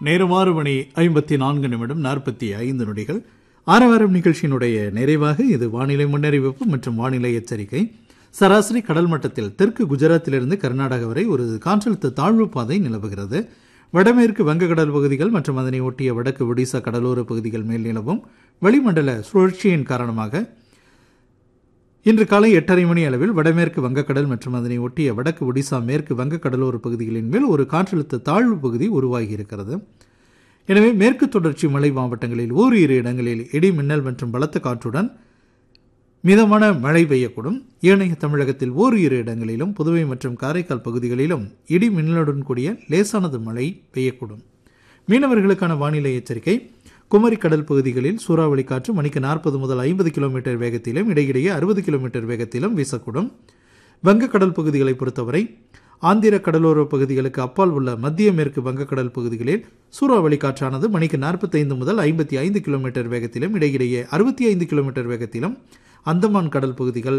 நேரம் ஆறு மணி ஐம்பத்தி நான்கு நிமிடம் நாற்பத்தி ஐந்து நொடிகள் ஆரவாரம் நிகழ்ச்சியினுடைய நிறைவாக இது வானிலை முன்னறிவிப்பு மற்றும் வானிலை எச்சரிக்கை சராசரி கடல் மட்டத்தில் தெற்கு குஜராத்திலிருந்து கர்நாடகா வரை ஒரு காற்றழுத்த தாழ்வு பாதை நிலவுகிறது வடமேற்கு வங்கக்கடல் பகுதிகள் மற்றும் அதனை ஒட்டிய வடக்கு ஒடிசா கடலோர பகுதிகள் மேல் நிலவும் வளிமண்டல சுழற்சியின் காரணமாக இன்று காலை எட்டரை மணி அளவில் வடமேற்கு வங்கக்கடல் மற்றும் அதனை ஒட்டிய வடக்கு ஒடிசா மேற்கு வங்க கடலோர பகுதிகளின் மேல் ஒரு காற்றழுத்த தாழ்வு பகுதி உருவாகி இருக்கிறது எனவே மேற்கு தொடர்ச்சி மலை மாவட்டங்களில் ஓரிரு இடங்களில் இடி மின்னல் மற்றும் பலத்த காற்றுடன் மிதமான மழை பெய்யக்கூடும் ஏனைய தமிழகத்தில் ஓரிரு இடங்களிலும் புதுவை மற்றும் காரைக்கால் பகுதிகளிலும் இடி மின்னலுடன் கூடிய லேசானது மழை பெய்யக்கூடும் மீனவர்களுக்கான வானிலை எச்சரிக்கை குமரி கடல் பகுதிகளில் சூறாவளி காற்று மணிக்கு நாற்பது முதல் ஐம்பது கிலோமீட்டர் வேகத்திலும் இடையிடையே அறுபது கிலோமீட்டர் வேகத்திலும் வீசக்கூடும் வங்கக்கடல் பகுதிகளை பொறுத்தவரை ஆந்திர கடலோர பகுதிகளுக்கு அப்பால் உள்ள மத்திய மேற்கு வங்கக்கடல் பகுதிகளில் சூறாவளி காற்றானது மணிக்கு நாற்பத்தைந்து முதல் ஐம்பத்தி ஐந்து கிலோமீட்டர் வேகத்திலும் இடையிடையே அறுபத்தி ஐந்து கிலோமீட்டர் வேகத்திலும் அந்தமான் கடல் பகுதிகள்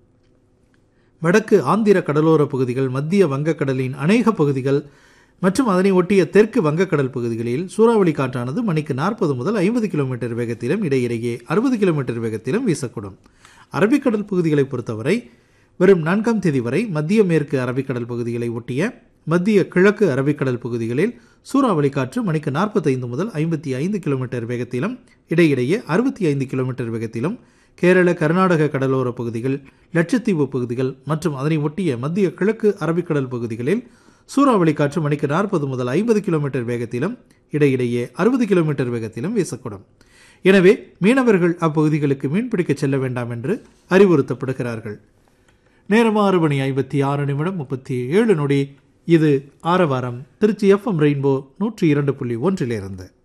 வடக்கு ஆந்திர கடலோர பகுதிகள் மத்திய வங்கக்கடலின் அநேக பகுதிகள் மற்றும் அதனை ஒட்டிய தெற்கு வங்கக்கடல் பகுதிகளில் சூறாவளி காற்றானது மணிக்கு நாற்பது முதல் ஐம்பது கிலோமீட்டர் வேகத்திலும் இடையிடையே அறுபது கிலோமீட்டர் வேகத்திலும் வீசக்கூடும் அரபிக்கடல் பகுதிகளை பொறுத்தவரை வரும் நான்காம் தேதி வரை மத்திய மேற்கு அரபிக்கடல் பகுதிகளை ஒட்டிய மத்திய கிழக்கு அரபிக்கடல் பகுதிகளில் சூறாவளி காற்று மணிக்கு நாற்பத்தைந்து முதல் ஐம்பத்தி ஐந்து கிலோமீட்டர் வேகத்திலும் இடையிடையே அறுபத்தி ஐந்து கிலோமீட்டர் வேகத்திலும் கேரள கர்நாடக கடலோர பகுதிகள் லட்சத்தீவு பகுதிகள் மற்றும் அதனை ஒட்டிய மத்திய கிழக்கு அரபிக்கடல் பகுதிகளில் சூறாவளி காற்று மணிக்கு நாற்பது முதல் ஐம்பது கிலோமீட்டர் வேகத்திலும் இடையிடையே அறுபது கிலோமீட்டர் வேகத்திலும் வீசக்கூடும் எனவே மீனவர்கள் அப்பகுதிகளுக்கு மீன்பிடிக்க செல்ல வேண்டாம் என்று அறிவுறுத்தப்படுகிறார்கள் நேரம் ஆறு மணி ஐம்பத்தி ஆறு நிமிடம் முப்பத்தி ஏழு நொடி இது ஆரவாரம் திருச்சி எஃப்எம் ரெயின்போ நூற்றி இரண்டு புள்ளி ஒன்றிலிருந்து